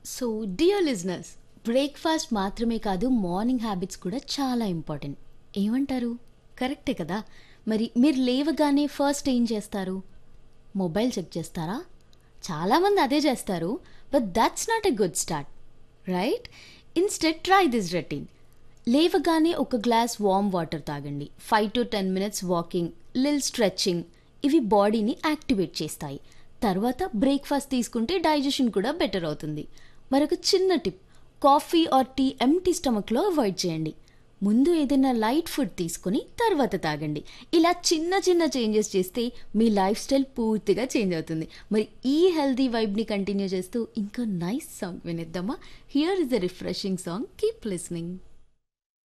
so dear listeners breakfast మాత్రమే కాదు morning habits కూడా చాలా ఇంపార్టెంట్ ఏమంటారు కరెక్టే కదా మరి మీరు లేవగానే ఫస్ట్ ఏం చేస్తారు మొబైల్ చెక్ చేస్తారా చాలామంది అదే చేస్తారు but that's not a good start right instead try this routine లేవగానే ఒక గ్లాస్ వామ్ వాటర్ తాగండి five to ten minutes walking lil stretching ఇవి బాడీని యాక్టివేట్ చేస్తాయి తర్వాత బ్రేక్ఫాస్ట్ తీసుకుంటే డైజెషన్ కూడా బెటర్ అవుతుంది మరొక చిన్న tip coffee or tea empty స్టమక్లో అవాయిడ్ చేయండి ముందు ఏదైనా లైట్ ఫుడ్ తీసుకుని తర్వాత తాగండి ఇలా చిన్న చిన్న చేంజెస్ చేస్తే మీ లైఫ్ స్టైల్ పూర్తిగా చేంజ్ అవుతుంది మరి ఈ హెల్దీ వైబ్ని కంటిన్యూ చేస్తూ ఇంకో నైస్ సాంగ్ వినిద్దామా here is the refreshing song keep listening